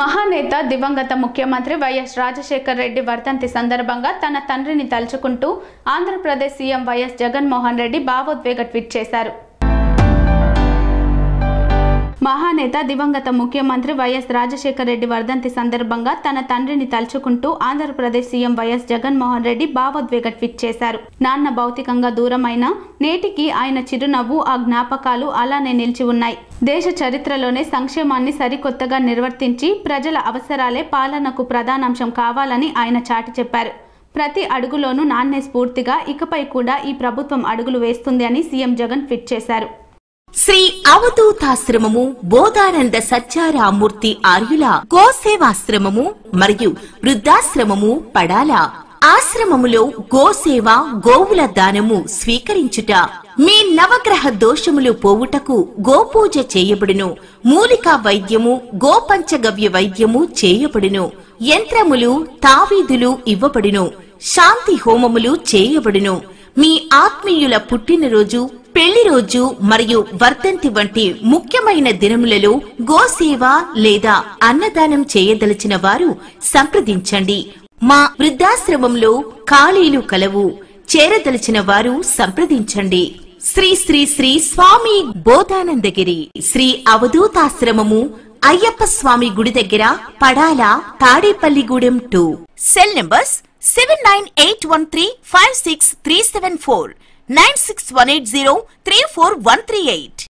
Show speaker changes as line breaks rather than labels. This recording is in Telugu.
మహానేత దివంగత ముఖ్యమంత్రి వైఎస్ రాజశేఖర్ రెడ్డి వర్ధంతి సందర్భంగా తన తండ్రిని తలుచుకుంటూ ఆంధ్రప్రదేశ్ సీఎం వైఎస్ జగన్మోహన్ రెడ్డి భావోద్వేగ ట్వీట్ చేశారు మహానేత దివంగత ముఖ్యమంత్రి వైఎస్ రాజశేఖర రెడ్డి వర్ధంతి సందర్భంగా తన తండ్రిని తలుచుకుంటూ ఆంధ్రప్రదేశ్ సీఎం వైఎస్ జగన్మోహన్ రెడ్డి భావోద్వేగ ట్వీట్ చేశారు నాన్న భౌతికంగా దూరమైన నేటికి ఆయన చిరునవ్వు ఆ జ్ఞాపకాలు అలానే నిలిచి ఉన్నాయి దేశ చరిత్రలోనే సంక్షేమాన్ని సరికొత్తగా నిర్వర్తించి ప్రజల అవసరాలే పాలనకు ప్రధానాంశం కావాలని ఆయన చాటి చెప్పారు ప్రతి అడుగులోనూ నాన్నే స్ఫూర్తిగా ఇకపై కూడా ఈ ప్రభుత్వం అడుగులు వేస్తుంది అని సీఎం జగన్ ట్వీట్ చేశారు
శ్రీ అవధూతాశ్రమము బోధానంద సత్యారామూర్తి ఆర్యుల గోసేవాశ్రమము మరియు వృద్ధాశ్రమము పడాల ఆశ్రమములో గోసేవ గోవుల దానము స్వీకరించుట మీ నవగ్రహ దోషములు పోవుటకు గోపూజ చేయబడును మూలికా వైద్యము గోపంచగవ్య వైద్యము చేయబడును యంత్రములు తావీదులు ఇవ్వబడును శాంతి హోమములు చేయబడును మీ ఆత్మీయుల పుట్టినరోజు పెళ్లి రోజు మరియు వర్ధంతి వంటి ముఖ్యమైన దినములలో గోసేవ లేదా అన్నదానం చేయదలిచిన వారు సంప్రదించండి మా వృద్ధాశ్రమంలో ఖాళీలు కలవు చేరదలిచిన వారు సంప్రదించండి శ్రీ శ్రీ శ్రీ స్వామి బోధానందగిరి శ్రీ అవధూతాశ్రమము అయ్యప్ప స్వామి గుడి దగ్గర Padala Tadepalligudem two cell numbers seven nine eight one three five six three seven four nine six one eight zero three four one three eight